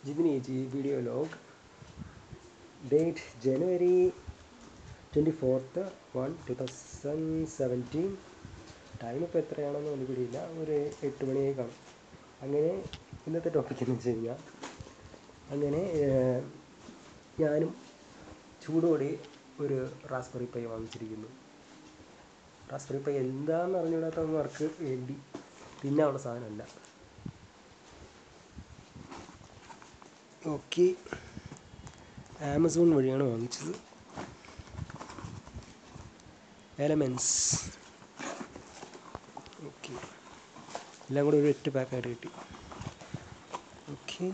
Jithin ji video log date January twenty fourth one two thousand seventeen time ഇപ്പോൾ എത്രയാണെന്ന് എനിക്ക് പിടിയില്ല ഒരു എട്ട് മണിയായി കാണും അങ്ങനെ ഇന്നത്തെ ടോപ്പിക് എന്ന് വെച്ച് കഴിഞ്ഞാൽ അങ്ങനെ ഏഹ്, ഞാനും ചൂടോടെ ഒരു റാസ്ബെറി പൈ വാങ്ങിച്ചിരിക്കുന്നു റാസ്ബെറി പൈ എന്താണെന്ന് അറിഞ്ഞുകൂടാത്തവർക്ക് വേണ്ടി തിന്നാനുള്ള സാധനമല്ല ഓക്കെ ആമസോൺ വഴിയാണ് വാങ്ങിച്ചത് എലമെൻസ് ഓക്കെ എല്ലാം കൂടെ ഒരു എട്ട് പാക്കായിട്ട് കിട്ടി ഓക്കെ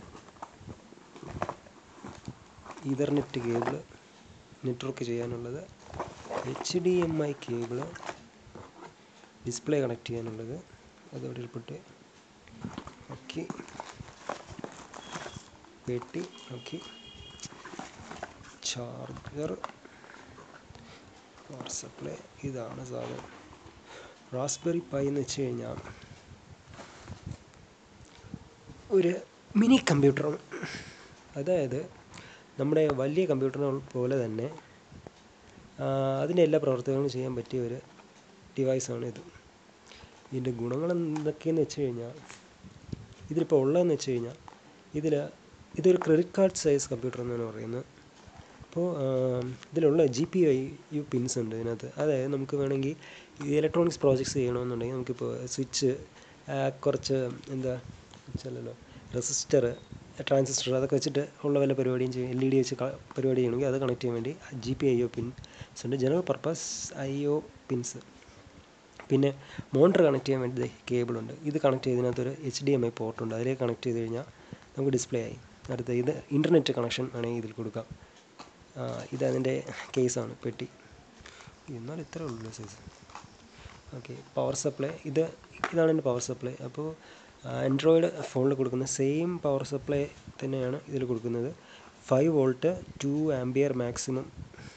ഈതർനെറ്റ് കേബിള് നെറ്റ്വർക്ക് ചെയ്യാനുള്ളത് H D M I cable display connect ചെയ്യാനുള്ളത് അതോടെ ഇരിപ്പട്ടെ ഓക്കെ പെട്ടി ഓക്കെ ചാർജർ പവർ സപ്ലൈ ഇതാണ് സാധനം റാസ്ബെറി പൈ എന്ന് വെച്ച് കഴിഞ്ഞാൽ ഒരു മിനി കമ്പ്യൂട്ടറാണ് അതായത് നമ്മുടെ വലിയ കമ്പ്യൂട്ടറിനെ പോലെ തന്നെ ആ, അതിൻ്റെ എല്ലാ പ്രവർത്തനങ്ങളും ചെയ്യാൻ പറ്റിയ ഒരു ഡിവൈസാണ് ഇത് ഇതിൻ്റെ ഗുണങ്ങൾ എന്തൊക്കെയെന്ന് വെച്ച് കഴിഞ്ഞാൽ ഇതിലിപ്പോൾ ഉള്ളതെന്ന് വെച്ച് കഴിഞ്ഞാൽ ഇതിൽ ഇതൊരു ക്രെഡിറ്റ് കാർഡ് സൈസ് കമ്പ്യൂട്ടർ എന്നാണ് പറയുന്നത് അപ്പോൾ ഇതിലുള്ള G P I U pins ഉണ്ട് ഇതിനകത്ത് അതായത് നമുക്ക് വേണമെങ്കിൽ ഈ ഇലക്ട്രോണിക്സ് പ്രോജക്ട്സ് ചെയ്യണമെന്നുണ്ടെങ്കിൽ നമുക്കിപ്പോൾ സ്വിച്ച് കുറച്ച് എന്താ സ്വിച്ചല്ലല്ലോ റെസിസ്റ്റർ ട്രാൻസിസ്റ്റർ അതൊക്കെ വെച്ചിട്ട് ഉള്ള വല്ല പരിപാടിയും ചെയ്യും എൽ ഇ ഡി വെച്ച് ക- പരിപാടി ചെയ്യണമെങ്കിൽ അത് കണക്ട് ചെയ്യാൻ വേണ്ടി G P I O pins ഉണ്ട് general purpose I O pins പിന്നെ മോണിറ്റർ കണക്ട് ചെയ്യാൻ വേണ്ടി കേബിളുണ്ട് ഇത് കണക്ട് ചെയ്തതിനകത്തൊരു എച്ച് ഡി എം ഐ പോർട്ടുണ്ട് അതിലേക്ക് കണക്ട് ചെയ്ത് കഴിഞ്ഞാൽ നമുക്ക് ഡിസ്പ്ലേ ആയി അടുത്ത ഇത് ഇൻ്റർനെറ്റ് കണക്ഷൻ വേണമെങ്കിൽ ഇതിൽ കൊടുക്കാം ആ, ഇത് അതിൻ്റെ കേസാണ് പെട്ടി എന്നാൽ ഇത്രേ ഉള്ളൂ സൈസ് ഓക്കെ പവർ സപ്ലൈ ഇത് ഇതാണ് എൻ്റെ പവർ സപ്ലൈ അപ്പോൾ ആൻഡ്രോയിഡ് ഫോണിൽ കൊടുക്കുന്ന സെയിം പവർ സപ്ലൈ തന്നെയാണ് ഇതിൽ കൊടുക്കുന്നത് five volt two ampere maximum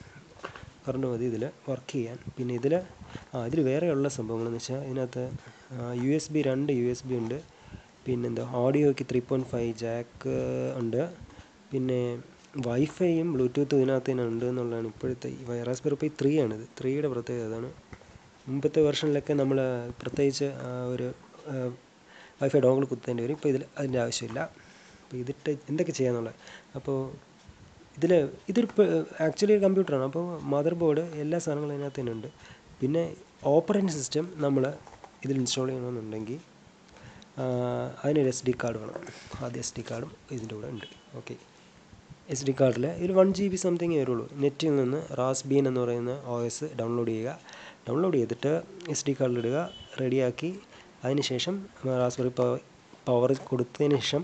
current മതി ഇതിൽ വർക്ക് ചെയ്യാൻ പിന്നെ ഇതിൽ ആ ഇതിൽ വേറെയുള്ള സംഭവങ്ങളെന്ന് വെച്ചാൽ ഇതിനകത്ത് യു എസ് ബി രണ്ട് യു എസ് ബി ഉണ്ട് പിന്നെന്താ ഓഡിയോയ്ക്ക് ത്രീ പോയിൻറ്റ് ഫൈവ് ജാക്ക് ഉണ്ട് പിന്നെ വൈഫൈയും ബ്ലൂടൂത്തും ഇതിനകത്ത് തന്നെ ഉണ്ട് എന്നുള്ളതാണ് ഇപ്പോഴത്തെ ഈ റാസ്ബെറി പൈ ത്രീ ആണിത് ത്രീയുടെ പ്രത്യേകത അതാണ് മുമ്പത്തെ വെർഷനിലൊക്കെ നമ്മൾ പ്രത്യേകിച്ച് ആ, ഒരു വൈഫൈ ഡോങ്കിൾ കുത്തേണ്ടി വരും ഇപ്പോൾ ഇതിൽ അതിൻ്റെ ആവശ്യമില്ല അപ്പോൾ ഇതിട്ട് എന്തൊക്കെ ചെയ്യാന്നുള്ളത് അപ്പോൾ ഇതിൽ ഇതൊരു ആക്ച്വലി ഒരു കമ്പ്യൂട്ടറാണ് അപ്പോൾ മദർ ബോർഡ് എല്ലാ സാധനങ്ങളും അതിനകത്ത് തന്നെ ഉണ്ട് പിന്നെ ഓപ്പറേറ്റിംഗ് സിസ്റ്റം നമ്മൾ ഇതിൽ ഇൻസ്റ്റാൾ ചെയ്യണമെന്നുണ്ടെങ്കിൽ ആ, അതിനൊരു എസ് ഡി കാർഡ് വേണം ആദ്യം എസ് ഡി കാർഡും ഇതിൻ്റെ കൂടെ ഉണ്ട് ഓക്കെ എസ് ഡി കാർഡിൽ ഇതിൽ വൺ ജി ബി സംതിങ് വരുള്ളൂ നെറ്റിൽ നിന്ന് റാസ്ബീൻ എന്ന് പറയുന്ന ഒ എസ് ഡൗൺലോഡ് ചെയ്യുക ഡൗൺലോഡ് ചെയ്തിട്ട് എസ് ഡി കാർഡിലിടുക റെഡിയാക്കി അതിനുശേഷം റാസ്ബെറി പവർ കൊടുത്തതിന് ശേഷം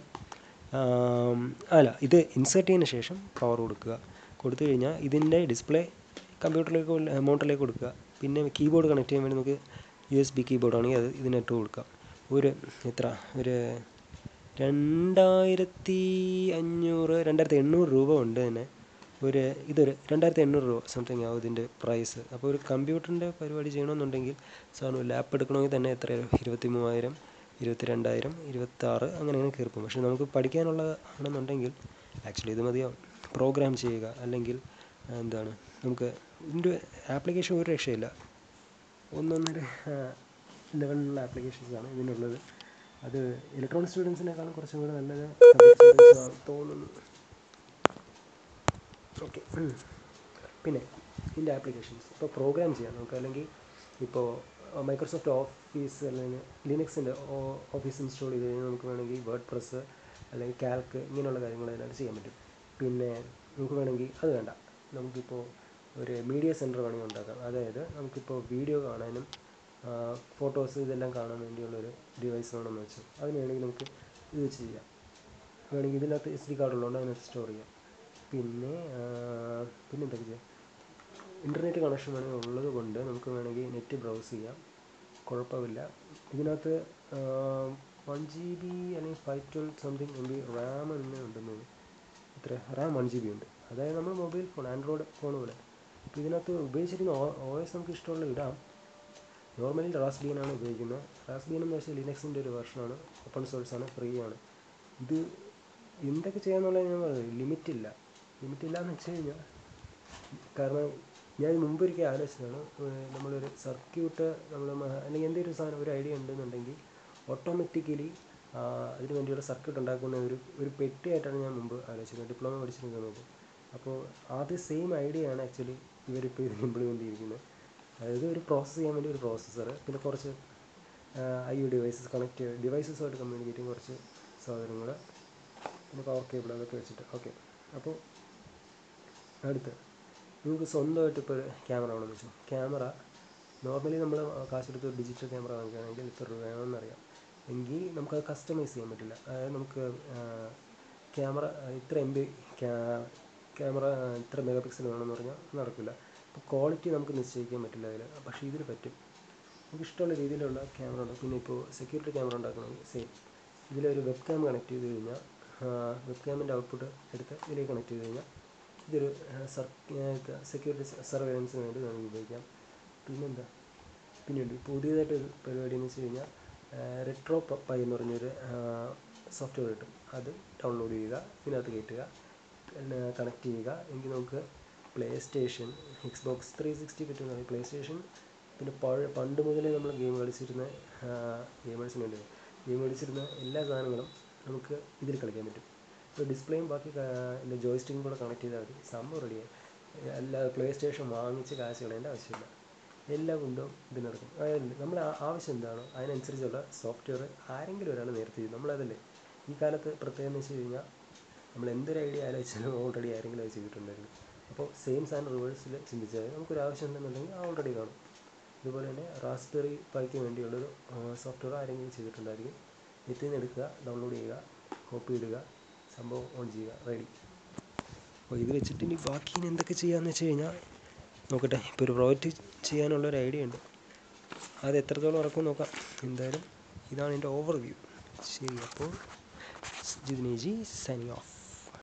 ആം, അല്ല ഇത് ഇൻസേർട്ട് ചെയ്തതിന് ശേഷം പവർ കൊടുക്കുക കൊടുത്തു കഴിഞ്ഞാൽ ഇതിൻ്റെ ഡിസ്പ്ലേ കമ്പ്യൂട്ടറിലേക്ക് മോട്ടറിലേക്ക് കൊടുക്കുക പിന്നെ കീബോർഡ് കണക്ട് ചെയ്യാൻ വേണ്ടി നമുക്ക് യു എസ് ബി കീബോർഡ് ആണെങ്കിൽ അത് ഇതിനിട്ട് കൊടുക്കാം ഒരു എത്ര ഒരു രണ്ടായിരത്തി അഞ്ഞൂറ് രണ്ടായിരത്തി എണ്ണൂറ് രൂപ ഉണ്ട് തന്നെ ഒരു ഇതൊരു രണ്ടായിരത്തി എണ്ണൂറ് രൂപ സംതിങ് ആവും ഇതിൻ്റെ പ്രൈസ് അപ്പോൾ ഒരു കമ്പ്യൂട്ടറിൻ്റെ പരിപാടി ചെയ്യണമെന്നുണ്ടെങ്കിൽ സാധനം ലാപ്പ് എടുക്കണമെങ്കിൽ തന്നെ എത്ര ഇരുപത്തി മൂവായിരം ഇരുപത്തി രണ്ടായിരം ഇരുപത്താറ് അങ്ങനെ അങ്ങനെ കയറി പോകും പക്ഷേ നമുക്ക് പഠിക്കാനുള്ള ആണെന്നുണ്ടെങ്കിൽ ആക്ച്വലി ഇത് മതിയാവും പ്രോഗ്രാം ചെയ്യുക അല്ലെങ്കിൽ ആ, എന്താണ് നമുക്ക് ഇതിൻ്റെ ആപ്ലിക്കേഷൻ ഒരു രക്ഷയില്ല ഒന്നൊന്നര ലെവലിലുള്ള ആപ്ലിക്കേഷൻസാണ് ഇതിനുള്ളത് അത് ഇലക്ട്രോണിക് സ്റ്റുഡൻസിനേക്കാളും കുറച്ചും കൂടെ നല്ലത് സബ്ജക്ട് സ്റ്റുഡൻസ് ആണ് തോന്നുന്നു ഓക്കെ പിന്നെ ഇതിൻ്റെ ആപ്ലിക്കേഷൻസ് ഇപ്പോൾ പ്രോഗ്രാം ചെയ്യാം നമുക്ക് അല്ലെങ്കിൽ ഇപ്പോൾ മൈക്രോസോഫ്റ്റ് ഓഫീസ് അല്ലെങ്കിൽ ലിനക്സിൻ്റെ ഓഫീസ് ഇൻസ്റ്റാൾ ചെയ്ത് കഴിഞ്ഞാൽ നമുക്ക് വേണമെങ്കിൽ വേർഡ് പ്രസ് അല്ലെങ്കിൽ കാൽക്ക് ഇങ്ങനെയുള്ള കാര്യങ്ങൾ അതിനകത്ത് ചെയ്യാൻ പറ്റും പിന്നെ നമുക്ക് വേണമെങ്കിൽ അത് വേണ്ട നമുക്കിപ്പോൾ ഒരു മീഡിയ സെൻറ്റർ വേണമെങ്കിൽ ഉണ്ടാക്കാം അതായത് നമുക്കിപ്പോൾ വീഡിയോ കാണാനും ഫോട്ടോസ് ഇതെല്ലാം കാണാൻ വേണ്ടിയുള്ളൊരു ഡിവൈസ് വേണമെന്ന് വെച്ചു അതിന് വേണമെങ്കിൽ നമുക്ക് ഇത് വെച്ച് ചെയ്യാം വേണമെങ്കിൽ ഇതിനകത്ത് എസ് ഡി കാർഡ് ഉള്ളതുകൊണ്ട് അതിനകത്ത് സ്റ്റോർ ചെയ്യാം പിന്നെ ആ, പിന്നെ എന്തൊക്കെ ചെയ്യാം ഇൻ്റർനെറ്റ് കണക്ഷൻ വേണമെങ്കിൽ ഉള്ളത് കൊണ്ട് നമുക്ക് വേണമെങ്കിൽ നെറ്റ് ബ്രൗസ് ചെയ്യാം കുഴപ്പമില്ല ഇതിനകത്ത് വൺ ജി ബി അല്ലെങ്കിൽ five twelve something M B RAM തന്നെ ഉണ്ടെന്ന് തോന്നുന്നു ഇത്ര റാം വൺ ജി ബി ഉണ്ട് അതായത് നമ്മൾ മൊബൈൽ ഫോൺ ആൻഡ്രോയിഡ് ഫോൺ പോലെ അപ്പോൾ ഇതിനകത്ത് ഉപയോഗിച്ചിരിക്കുന്ന ഒ എസ് നമുക്ക് ഇഷ്ടമുള്ള ഇടാം നോർമലി റാസ്ബിയൻ ആണ് ഉപയോഗിക്കുന്നത് റാസ്ബിയൻ എന്ന് വെച്ചാൽ ലിനക്സിൻ്റെ ഒരു വെർഷനാണ് ഓപ്പൺ സോഴ്സ് ആണ് ഫ്രീ ആണ് ഇത് എന്തൊക്കെ ചെയ്യാന്നുള്ളത് ഞാൻ പറഞ്ഞു ലിമിറ്റില്ല ലിമിറ്റില്ല എന്ന് വെച്ച് കഴിഞ്ഞാൽ കാരണം ഞാൻ മുമ്പ് ഒരിക്കൽ ആലോചിച്ചതാണ് ഏഹ് നമ്മളൊരു സർക്യൂട്ട് നമ്മൾ അല്ലെങ്കിൽ എന്തെങ്കിലും ഒരു സാധനം ഒരു ഐഡിയ ഉണ്ടെന്നുണ്ടെങ്കിൽ ഓട്ടോമാറ്റിക്കലി അതിന് വേണ്ടിയുള്ള സർക്യൂട്ട് ഉണ്ടാക്കുന്ന ഒരു ഒരു പെട്ടിയായിട്ടാണ് ഞാൻ മുമ്പ് ആലോചിച്ചത് ഡിപ്ലോമ പഠിച്ചിരുന്ന സമയത്ത് അപ്പോൾ ആദ്യം സെയിം ഐഡിയ ആണ് ആക്ച്വലി ഇവരിപ്പോൾ ഇതിൽ ഇംപ്ലിമെൻ്റ് ചെയ്തിരിക്കുന്നത് അതായത് ഒരു പ്രോസസ്സ് ചെയ്യാൻ വേണ്ടി ഒരു പ്രോസസ്സർ പിന്നെ കുറച്ച് ഐ യു ഡിവൈസസ് കണക്ട് ഡിവൈസസുമായിട്ട് കമ്മ്യൂണിക്കേറ്റ് ചെയ്യും കുറച്ച് സാധനങ്ങൾ പിന്നെ പവർ കേബിൾ അതൊക്കെ വെച്ചിട്ട് ഓക്കെ അപ്പോൾ അടുത്ത് നിങ്ങൾക്ക് സ്വന്തമായിട്ട് ഇപ്പോൾ ഒരു ക്യാമറ വേണമെന്ന് വെച്ചു ക്യാമറ നോർമലി നമ്മൾ കാശെടുത്ത് ഒരു ഡിജിറ്റൽ ക്യാമറ വാങ്ങിക്കുകയാണെങ്കിൽ ഇത്ര രൂപ വേണമെന്നറിയാം എങ്കിൽ നമുക്കത് കസ്റ്റമൈസ് ചെയ്യാൻ പറ്റില്ല അതായത് നമുക്ക് ക്യാമറ ഇത്ര എം ബി ക്യാമറ ഇത്ര മെഗാ പിക്സൽ വേണമെന്ന് പറഞ്ഞാൽ നടക്കില്ല അപ്പോൾ ക്വാളിറ്റി നമുക്ക് നിശ്ചയിക്കാൻ പറ്റില്ല അതിൽ പക്ഷേ ഇതിൽ പറ്റും നമുക്ക് ഇഷ്ടമുള്ള രീതിയിലുള്ള ക്യാമറ ഉണ്ട് പിന്നെ ഇപ്പോൾ സെക്യൂരിറ്റി ക്യാമറ ഉണ്ടാക്കണമെങ്കിൽ സെയിം ഇതിലൊരു വെബ് ക്യാം കണക്ട് ചെയ്ത് കഴിഞ്ഞാൽ വെബ് ക്യാമിൻ്റെ ഔട്ട്പുട്ട് എടുത്ത് ഇതിലേക്ക് കണക്ട് ചെയ്ത് കഴിഞ്ഞാൽ ഇതൊരു സർ സെക്യൂരിറ്റി സർവൈലൻസിന് വേണ്ടി നമുക്ക് ഉപയോഗിക്കാം പിന്നെന്താ പിന്നെയുണ്ട് പുതിയതായിട്ട് ഒരു പരിപാടി എന്ന് വെച്ച് കഴിഞ്ഞാൽ റെട്രോ പൈ എന്ന് പറഞ്ഞൊരു സോഫ്റ്റ്വെയർ കിട്ടും അത് ഡൗൺലോഡ് ചെയ്യുക ഇതിനകത്ത് കയറ്റുക പിന്നെ കണക്ട് ചെയ്യുക എങ്കിൽ നമുക്ക് PlayStation Xbox three sixty പറ്റുന്ന പ്ലേ സ്റ്റേഷൻ പിന്നെ പഴ പണ്ട് മുതലേ നമ്മൾ ഗെയിം കളിച്ചിരുന്ന ഗെയിമേഴ്സിന് വേണ്ടി ഗെയിം കളിച്ചിരുന്ന എല്ലാ സാധനങ്ങളും നമുക്ക് ഇതിൽ കളിക്കാൻ പറ്റും ഇപ്പോൾ ഡിസ്പ്ലേയും ബാക്കി എൻ്റെ ജോയ്സ്റ്റിക്കും കൂടെ കണക്ട് ചെയ്താൽ മതി സംഭവം റെഡിയായി അല്ലാതെ പ്ലേ സ്റ്റേഷൻ വാങ്ങിച്ച് കാശ് കളയേണ്ട ആവശ്യമില്ല എല്ലാം കൊണ്ടും ഇതിനടക്കും അതായത് നമ്മൾ ആവശ്യം എന്താണോ അതിനനുസരിച്ചുള്ള സോഫ്റ്റ്വെയർ ആരെങ്കിലും ഒരാൾ നേരത്തെ ചെയ്യും നമ്മളതല്ലേ ഈ കാലത്ത് പ്രത്യേകം എന്ന് വെച്ച് കഴിഞ്ഞാൽ നമ്മൾ എന്തൊരു ഐഡിയ ആലോചിച്ചാലും ഓൾറെഡി ആരെങ്കിലും അത് ചെയ്തിട്ടുണ്ടായിരുന്നു അപ്പോൾ സെയിം സാധനം റിവേഴ്സിൽ ചിന്തിച്ചാൽ നമുക്കൊരു ആവശ്യം ഉണ്ടെന്നുണ്ടെങ്കിൽ ഓൾറെഡി കാണും ഇതുപോലെ തന്നെ റാസ്ബെറി പൈക്ക് വേണ്ടിയുള്ളൊരു സോഫ്റ്റ്വെയർ ആരെങ്കിലും ചെയ്തിട്ടുണ്ടായിരിക്കും നെറ്റിൽ നിന്ന് എടുക്കുക ഡൗൺലോഡ് ചെയ്യുക കോപ്പി ഇടുക സംഭവം ഓൺ ചെയ്യുക റെഡി അപ്പോൾ ഇത് വെച്ചിട്ട് ഇനി ബാക്കി ഇനി എന്തൊക്കെ ചെയ്യാമെന്ന് വെച്ച് കഴിഞ്ഞാൽ നോക്കട്ടെ ഇപ്പോൾ ഒരു പ്രോജക്റ്റ് ചെയ്യാനുള്ള ഒരു ഐഡിയ ഉണ്ട് അത് എത്രത്തോളം ഇറക്കും നോക്കാം എന്തായാലും ഇതാണ് എൻ്റെ ഓവർ വ്യൂ ശരി അപ്പോൾ ജിതിനേജി സൈനിങ് ഓഫ്